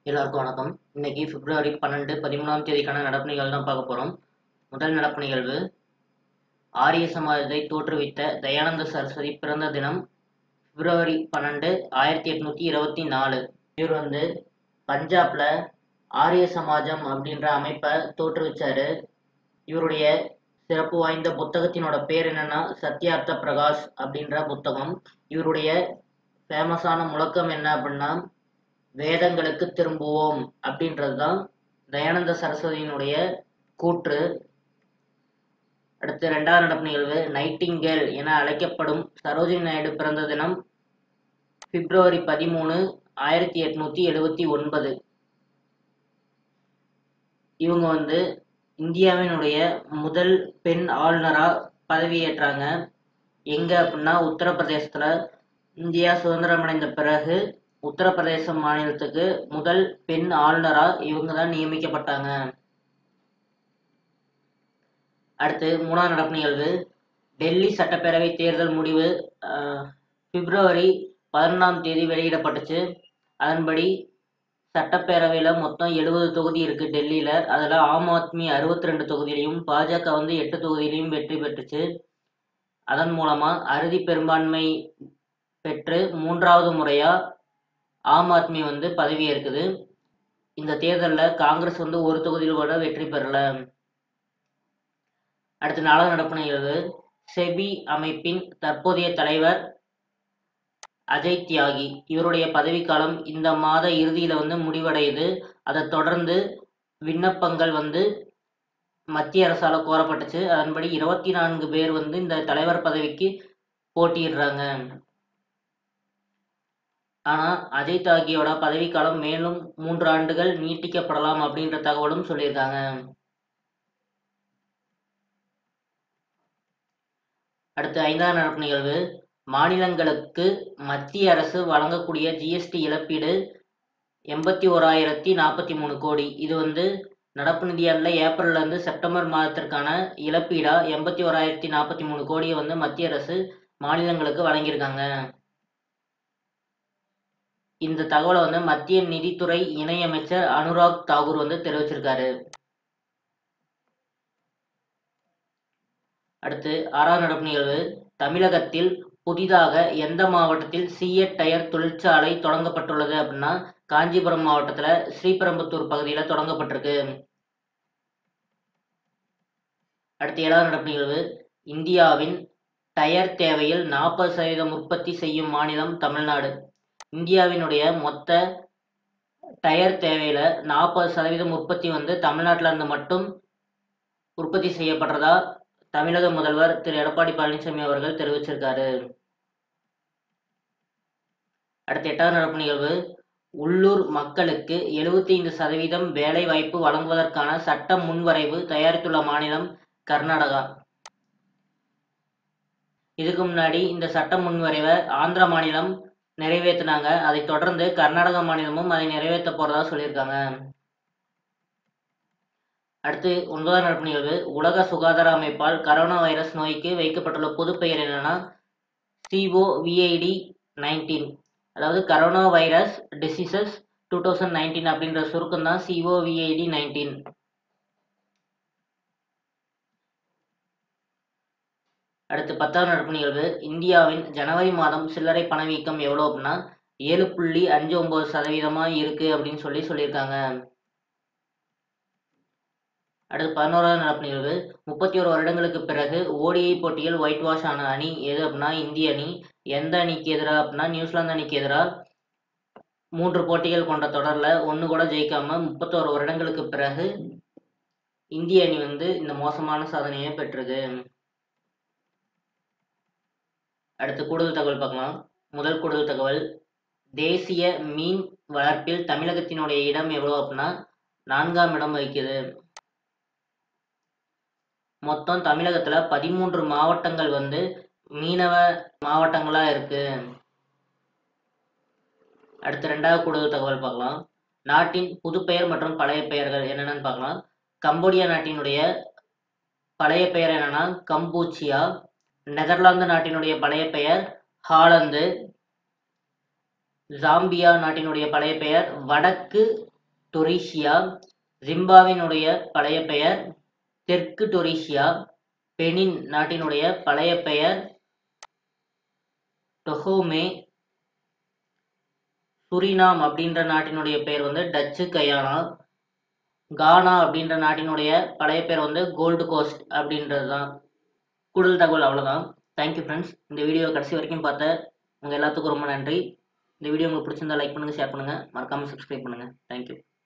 எல்லாருக்கும் வணக்கம் இன்னைக்கு பிப்ரவரி பன்னெண்டு பதிமூணாம் தேதிக்கான நடப்பு நிகழ்வு தான் பார்க்க போகிறோம் முதல் நடப்பு நிகழ்வு ஆரிய சமாஜத்தை தோற்றுவித்த தயானந்த சரஸ்வதி பிறந்த தினம் பிப்ரவரி பன்னெண்டு ஆயிரத்தி எட்நூத்தி இருபத்தி நாலு இவர் வந்து பஞ்சாப்ல ஆரிய சமாஜம் அப்படின்ற அமைப்பை தோற்றுவிச்சாரு இவருடைய சிறப்பு வாய்ந்த புத்தகத்தினோட பேர் என்னன்னா சத்யார்த்த பிரகாஷ் அப்படின்ற புத்தகம் இவருடைய ஃபேமஸான முழக்கம் என்ன அப்படின்னா வேதங்களுக்கு திரும்புவோம் அப்படின்றது தான் தயானந்த சரஸ்வதியினுடைய கூற்று அடுத்து இரண்டாவது நடப்பு நிகழ்வு நைட்டிங்கேல் என அழைக்கப்படும் சரோஜினி நாயுடு பிறந்த தினம் பிப்ரவரி பதிமூணு ஆயிரத்தி எட்நூத்தி எழுவத்தி ஒன்பது இவங்க வந்து இந்தியாவினுடைய முதல் பெண் ஆளுநரா பதவியேற்றாங்க எங்க அப்படின்னா உத்தரப்பிரதேசத்துல இந்தியா சுதந்திரம் அடைந்த பிறகு உத்தரப்பிரதேச மாநிலத்துக்கு முதல் பெண் ஆளுநரா இவங்க தான் நியமிக்கப்பட்டாங்க அடுத்து மூணாவது நடப்பு நிகழ்வு டெல்லி சட்டப்பேரவை தேர்தல் முடிவு ஆஹ், பிப்ரவரி பதினொன்றாம் தேதி வெளியிடப்பட்டுச்சு அதன்படி சட்டப்பேரவையில மொத்தம் எழுபது தொகுதி இருக்கு டெல்லியில அதுல ஆம் ஆத்மி அறுபத்தி ரெண்டு தொகுதியிலையும் பாஜக வந்து எட்டு தொகுதியிலையும் வெற்றி பெற்றுச்சு அதன் மூலமா அறுதி பெரும்பான்மை பெற்று மூன்றாவது முறையா ஆம் ஆத்மி வந்து பதவியேற்குது இந்த தேர்தலில் காங்கிரஸ் வந்து ஒரு தொகுதியில் கூட வெற்றி பெறல அடுத்து நாலாவது நடப்பு நிகழ்வு செபி அமைப்பின் தற்போதைய தலைவர் அஜய் தியாகி இவருடைய பதவிக்காலம் இந்த மாத இறுதியில வந்து முடிவடையுது அதை தொடர்ந்து விண்ணப்பங்கள் வந்து மத்திய அரசால கோரப்பட்டுச்சு அதன்படி இருபத்தி நான்கு பேர் வந்து இந்த தலைவர் பதவிக்கு போட்டியிடுறாங்க ஆனா அஜய் தாகியோட பதவிக்காலம் மேலும் மூன்று ஆண்டுகள் நீட்டிக்கப்படலாம் அப்படின்ற தகவலும் சொல்லியிருக்காங்க அடுத்து ஐந்தாவது நடப்பு நிகழ்வு மாநிலங்களுக்கு மத்திய அரசு வழங்கக்கூடிய ஜிஎஸ்டி இழப்பீடு எண்பத்தி ஓராயிரத்தி நாற்பத்தி மூணு கோடி இது வந்து நடப்பு நிதியாண்டுல ஏப்ரல்ல இருந்து செப்டம்பர் மாதத்திற்கான இழப்பீடா எண்பத்தி ஓராயிரத்தி நாற்பத்தி மூணு கோடியை வந்து மத்திய அரசு மாநிலங்களுக்கு வழங்கியிருக்காங்க இந்த தகவலை வந்து மத்திய நிதித்துறை இணையமைச்சர் அனுராக் தாகூர் வந்து தெரிவிச்சிருக்காரு அடுத்து ஆறாவது நடப்பு நிகழ்வு தமிழகத்தில் புதிதாக எந்த மாவட்டத்தில் சிஎட் டயர் தொழிற்சாலை தொடங்கப்பட்டுள்ளது அப்படின்னா காஞ்சிபுரம் மாவட்டத்துல ஸ்ரீபெரும்புத்தூர் பகுதியில தொடங்கப்பட்டிருக்கு அடுத்து ஏழாவது நடப்பு நிகழ்வு இந்தியாவின் டயர் தேவையில் நாற்பது சதவீதம் உற்பத்தி செய்யும் மாநிலம் தமிழ்நாடு இந்தியாவினுடைய மொத்த டயர் தேவையில நாற்பது சதவீதம் உற்பத்தி வந்து தமிழ்நாட்டில இருந்து மட்டும் உற்பத்தி செய்யப்படுறதா தமிழக முதல்வர் திரு எடப்பாடி பழனிசாமி அவர்கள் தெரிவிச்சிருக்காரு அடுத்த எட்டாவது நடப்பு நிகழ்வு உள்ளூர் மக்களுக்கு 75% சதவீதம் வேலை வாய்ப்பு வழங்குவதற்கான சட்ட முன்வரைவு தயாரித்துள்ள மாநிலம் கர்நாடகா இதுக்கு முன்னாடி இந்த சட்ட முன்வரைவை ஆந்திர மாநிலம் நிறைவேற்றினாங்க அதை தொடர்ந்து கர்நாடக மாநிலமும் அதை நிறைவேற்ற போறதா சொல்லியிருக்காங்க அடுத்து ஒன்பதாம் நடப்பு நிகழ்வு உலக சுகாதார அமைப்பால் கரோனா வைரஸ் நோய்க்கு வைக்கப்பட்டுள்ள பொது பெயர் என்னன்னா சிஓவிஐடி நைன்டீன் அதாவது corona virus disease two thousand nineteen அப்படின்ற சுருக்கம் தான் சிஓவிஐடி நைன்டீன் அடுத்து பத்தாவது நடப்பு நிகழ்வு இந்தியாவின் ஜனவரி மாதம் சில்லறை பணவீக்கம் எவ்வளோ அப்படின்னா ஏழு புள்ளி அஞ்சு ஒன்பது சதவீதமா இருக்கு அப்படின்னு சொல்லி சொல்லியிருக்காங்க அடுத்து பதினோராவது நடப்பு நிகழ்வு முப்பத்தி ஒரு வருடங்களுக்கு பிறகு ஓடிஐ போட்டியில் ஒயிட் வாஷ் ஆன அணி எது அப்படின்னா இந்திய அணி எந்த அணிக்கு எதிராக அப்படின்னா நியூசிலாந்து அணிக்கு எதிராக மூன்று போட்டிகள் கொண்ட தொடர்ல ஒன்று கூட ஜெயிக்காம முப்பத்தோரு வருடங்களுக்கு பிறகு இந்திய அணி வந்து இந்த மோசமான சாதனையை பெற்றது அடுத்து கூடுதல் தகவல் பார்க்கலாம் முதல் கூடுதல் தகவல் தேசிய மீன் வளர்ப்பில் தமிழகத்தினுடைய இடம் எவ்வளோ அப்படின்னா நான்காம் இடம் வகிக்குது மொத்தம் தமிழகத்துல பதிமூன்று மாவட்டங்கள் வந்து மீனவ மாவட்டங்களா இருக்கு அடுத்து ரெண்டாவது கூடுதல் தகவல் பார்க்கலாம் நாட்டின் புது பெயர் மற்றும் பழைய பெயர்கள் என்னென்னு பார்க்கலாம் கம்போடியா நாட்டினுடைய பழைய பெயர் என்னன்னா கம்பூச்சியா நெதர்லாந்து நாட்டினுடைய பழைய பெயர் ஹாலந்து ஜாம்பியா நாட்டினுடைய பழைய பெயர் வடக்கு டொரிஷியா ஜிம்பாவினுடைய பழைய பெயர் தெற்கு டொரிஷியா பெனின் நாட்டினுடைய பழைய பெயர் டொஹோமே சுரினாம் அப்படின்ற நாட்டினுடைய பெயர் வந்து டச்சு கயானா கானா அப்படின்ற நாட்டினுடைய பழைய பேர் வந்து கோல்டு கோஸ்ட் அப்படின்றது தான் கூடுதல் தகவல் அவ்வளோதான் தேங்க்யூ ஃப்ரெண்ட்ஸ் இந்த வீடியோ கடைசி வரைக்கும் பார்த்த உங்கள் எல்லாத்துக்கும் ரொம்ப நன்றி இந்த வீடியோ உங்களுக்கு பிடிச்சிருந்தா லைக் பண்ணுங்கள் ஷேர் பண்ணுங்கள் மறக்காமல் சப்ஸ்கிரைப் பண்ணுங்கள் தேங்க்யூ